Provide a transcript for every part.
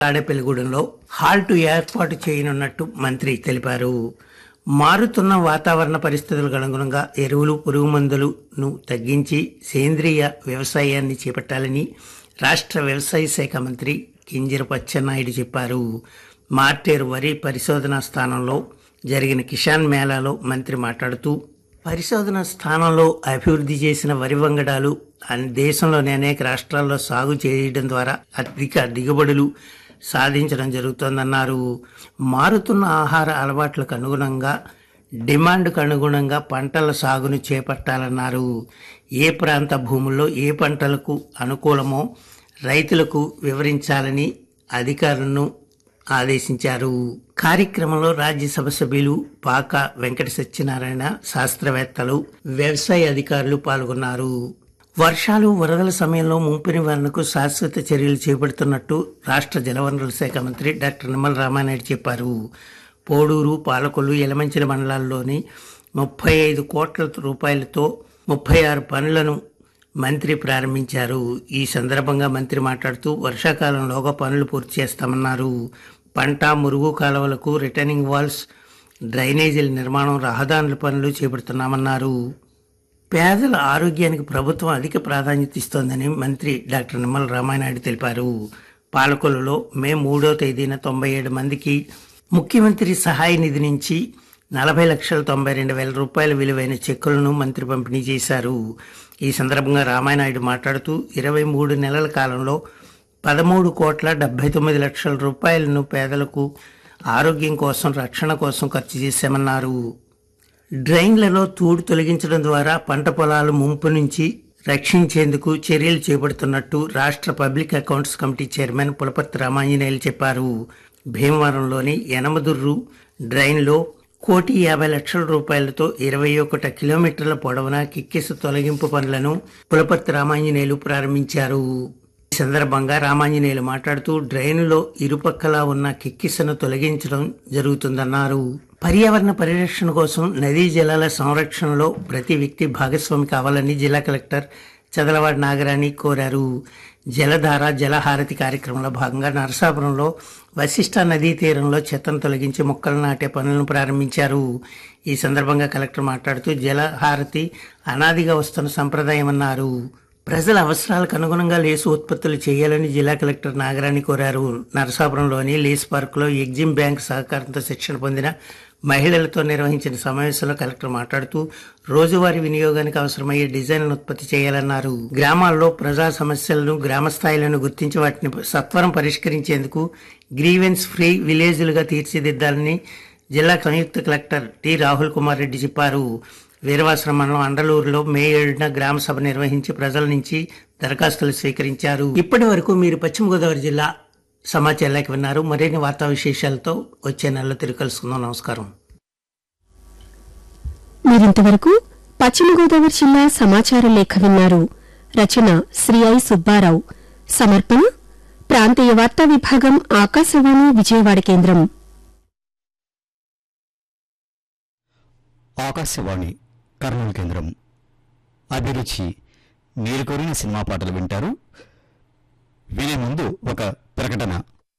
తాడేపల్లిగూడెంలో halt ఏర్పాటు చేయనున్నట్టు మంత్రి తెలిపారు మారుతున్న వాతావరణ పరిస్థితులకు అనుగుణంగా ఎరువులు పురుగు మందులను తగ్గించి సేంద్రియ వ్యవసాయాన్ని చేపట్టాలని రాష్ట్ర వ్యవసాయ శాఖ మంత్రి కింజరపు అచ్చెన్నాయుడు చెప్పారు మార్టేరు వరి పరిశోధనా స్థానంలో జరిగిన కిసాన్ మేళాలో మంత్రి మాట్లాడుతూ పరిశోధన స్థానంలో అభివృద్ధి చేసిన వరి వంగడాలు అన్ని దేశంలోని అనేక రాష్ట్రాల్లో సాగు చేయడం ద్వారా అధిక దిగుబడులు సాధించడం జరుగుతోందన్నారు మారుతున్న ఆహార అలవాట్లకు అనుగుణంగా డిమాండ్కు అనుగుణంగా పంటల సాగును చేపట్టాలన్నారు ఏ ప్రాంత భూముల్లో ఏ పంటలకు అనుకూలమో రైతులకు వివరించాలని అధికారులను ఆదేశించారు కార్యక్రమంలో రాజ్యసభ సభ్యులు పాక వెంకట సత్యనారాయణ శాస్త్రవేత్తలు వ్యవసాయ అధికారులు పాల్గొన్నారు వర్షాలు వరదల సమయంలో ముంపు నివారణకు శాశ్వత చర్యలు చేపడుతున్నట్టు రాష్ట్ర జలవనరుల శాఖ మంత్రి డాక్టర్ నిమ్మల రామానాయుడు చెప్పారు పోడూరు పాలకొల్లు యలమంచిల మండలాల్లోని ముప్పై ఐదు కోట్ల రూపాయలతో ముప్పై ఆరు పనులను మంత్రి ప్రారంభించారు ఈ సందర్భంగా మంత్రి మాట్లాడుతూ వర్షాకాలంలోగా పనులు పూర్తి చేస్తామన్నారు పంట మురుగు కాలువలకు రిటర్నింగ్ వాల్స్ డ్రైనేజీల నిర్మాణం రహదారుల పనులు చేపడుతున్నామన్నారు పేదల ఆరోగ్యానికి ప్రభుత్వం అధిక ప్రాధాన్యత ఇస్తోందని మంత్రి డాక్టర్ నిమ్మల రామానాయుడు తెలిపారు పాలకొల్లులో మే మూడో తేదీన తొంభై ఏడు మందికి ముఖ్యమంత్రి సహాయ నిధి నుంచి నలభై లక్షల తొంభై రెండు వేల రూపాయల విలువైన చెక్కులను మంత్రి పంపిణీ చేశారు ఈ సందర్భంగా రామానాయుడు మాట్లాడుతూ ఇరవై మూడు నెలల కాలంలో పదమూడు కోట్ల డెబ్బై తొమ్మిది లక్షల రూపాయలను పేదలకు ఆరోగ్యం కోసం రక్షణ కోసం ఖర్చు చేశామన్నారు డ్రైన్లలో తూడు తొలగించడం ద్వారా పంట పొలాలు ముంపు నుంచి రక్షించేందుకు చర్యలు చేపడుతున్నట్టు రాష్ట్ర public accounts committee chairman Pulaparthi Ramanjaneyulu చెప్పారు భీమవరంలోని యనమదుర్రు డ్రైన్లో కోటి యాభై లక్షల రూపాయలతో ఇరవై ఒకటి కిలోమీటర్ల పొడవున కిక్కిస తొలగింపు పనులను పులపర్తి రామాంజనేయులు ప్రారంభించారు ఈ సందర్భంగా రామాంజనేయులు మాట్లాడుతూ డ్రైన్లో ఇరుపక్కలా ఉన్న కిక్కిసను తొలగించడం జరుగుతుందన్నారు పర్యావరణ పరిరక్షణ కోసం నదీ జలాల సంరక్షణలో ప్రతి వ్యక్తి భాగస్వామి కావాలని జిల్లా కలెక్టర్ చదలవాడి నాగరాణి కోరారు జలధార జలహారతి కార్యక్రమంలో భాగంగా నరసాపురంలో వశిష్ట నదీ తీరంలో చెత్తను తొలగించి మొక్కలు నాటే పనులను ప్రారంభించారు ఈ సందర్భంగా కలెక్టర్ మాట్లాడుతూ జలహారతి అనాదిగా వస్తున్న సంప్రదాయం అన్నారు ప్రజల అవసరాలకు అనుగుణంగా లేసు ఉత్పత్తులు చేయాలని జిల్లా కలెక్టర్ నాగరాణి కోరారు నరసాపురంలోని లేస్ పార్కులో ఎగ్జిమ్ బ్యాంక్ సహకారంతో శిక్షణ పొందిన మహిళలతో నిర్వహించిన సమావేశంలో కలెక్టర్ మాట్లాడుతూ రోజువారీ వినియోగానికి అవసరమయ్యే డిజైన్లను ఉత్పత్తి చేయాలన్నారు గ్రామాల్లో ప్రజా సమస్యలను గ్రామ స్థాయిలను గుర్తించి వాటిని సత్వరం పరిష్కరించేందుకు గ్రీవెన్స్ ఫ్రీ విలేజ్లుగా తీర్చిదిద్దాలని జిల్లా సంయుక్త కలెక్టర్ టి రాహుల్ కుమార్ రెడ్డి చెప్పారు వీరవాసరం మండలం అండలూరులో మే ఏడున గ్రామ సభ నిర్వహించి ప్రజల నుంచి దరఖాస్తులు స్వీకరించారు ఇప్పటి వరకు మీరు పశ్చిమ గోదావరి జిల్లా సమాచారాలకు విన్నారు మరిన్ని వార్తా విశేషాలతో వచ్చే నెలలో తిరిగి కలుసుకుందాం నమస్కారం మీరింతవరకు పశ్చిమ గోదావరి జిల్లా సమాచార లేఖ విన్నారు రచన శ్రీ ఐ సుబ్బారావు సమర్పణ ప్రాంతీయ వార్తా విభాగం ఆకాశవాణి విజయవాడ కేంద్రం ఆకాశవాణి కర్నూలు కేంద్రం అభిరుచి మీరు కోరిన సినిమా పాటలు వింటారు వినే ముందు ఒక ప్రకటన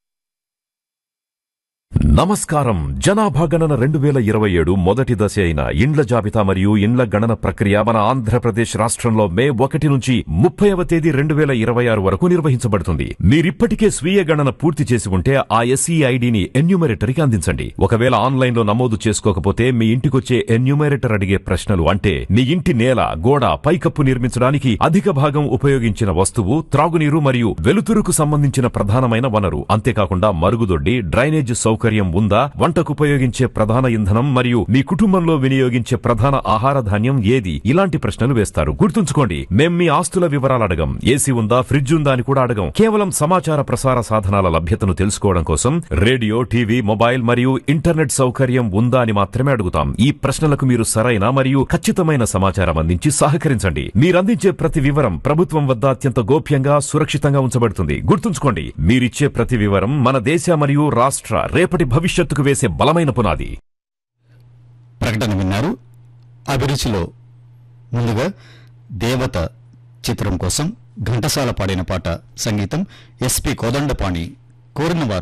నమస్కారం జనాభా గణన రెండు వేల ఇరవై ఏడు మొదటి దశ అయిన ఇండ్ల జాబితా మరియు ఇండ్ల గణన ప్రక్రియ మన ఆంధ్రప్రదేశ్ రాష్ట్రంలో మే ఒకటి నుంచి ముప్పైవ తేదీ రెండు వేల ఇరవై ఆరు వరకు నిర్వహించబడుతుంది మీరిప్పటికే స్వీయ గణన పూర్తి చేసి ఉంటే ఆ ఎస్ఈ ఐడిని ఎన్యూమరేటర్కి అందించండి ఒకవేళ ఆన్లైన్ లో నమోదు చేసుకోకపోతే మీ ఇంటికొచ్చే ఎన్యూమరేటర్ అడిగే ప్రశ్నలు అంటే మీ ఇంటి నేల గోడ పైకప్పు నిర్మించడానికి అధిక భాగం ఉపయోగించిన వస్తువు త్రాగునీరు మరియు వెలుతురుకు సంబంధించిన ప్రధానమైన వనరు అంతేకాకుండా మరుగుదొడ్డి డ్రైనేజ్ సౌకర్యం ఉందా వంటకు ఉపయోగించే ప్రధాన ఇంధనం మరియు మీ కుటుంబంలో వినియోగించే ప్రధాన ఆహార ధాన్యం ఏది ఇలాంటి ప్రశ్నలు వేస్తారు గుర్తుంచుకోండి మేం మీ ఆస్తుల వివరాలు అడగం ఏసీ ఉందా ఫ్రిడ్జ్ ఉందా అని కూడా అడగం కేవలం సమాచార ప్రసార సాధనాల లభ్యతను తెలుసుకోవడం కోసం రేడియో టీవీ మొబైల్ మరియు ఇంటర్నెట్ సౌకర్యం ఉందా అని మాత్రమే అడుగుతాం ఈ ప్రశ్నలకు మీరు సరైన మరియు ఖచ్చితమైన సమాచారం అందించి సహకరించండి మీరందించే ప్రతి వివరం ప్రభుత్వం వద్ద అత్యంత గోప్యంగా సురక్షితంగా ఉంచబడుతుంది గుర్తుంచుకోండి మీరిచ్చే ప్రతి వివరం మన దేశ మరియు రాష్ట్ర రేపటి భవిష్యత్తుకు వేసే బలమైన పునాది ప్రకటన విన్నారు అభిరుచిలో ముందుగా దేవత చిత్రం కోసం ఘంటసాల పాడిన పాట సంగీతం ఎస్పి కోదండపాణి కోరిన వారు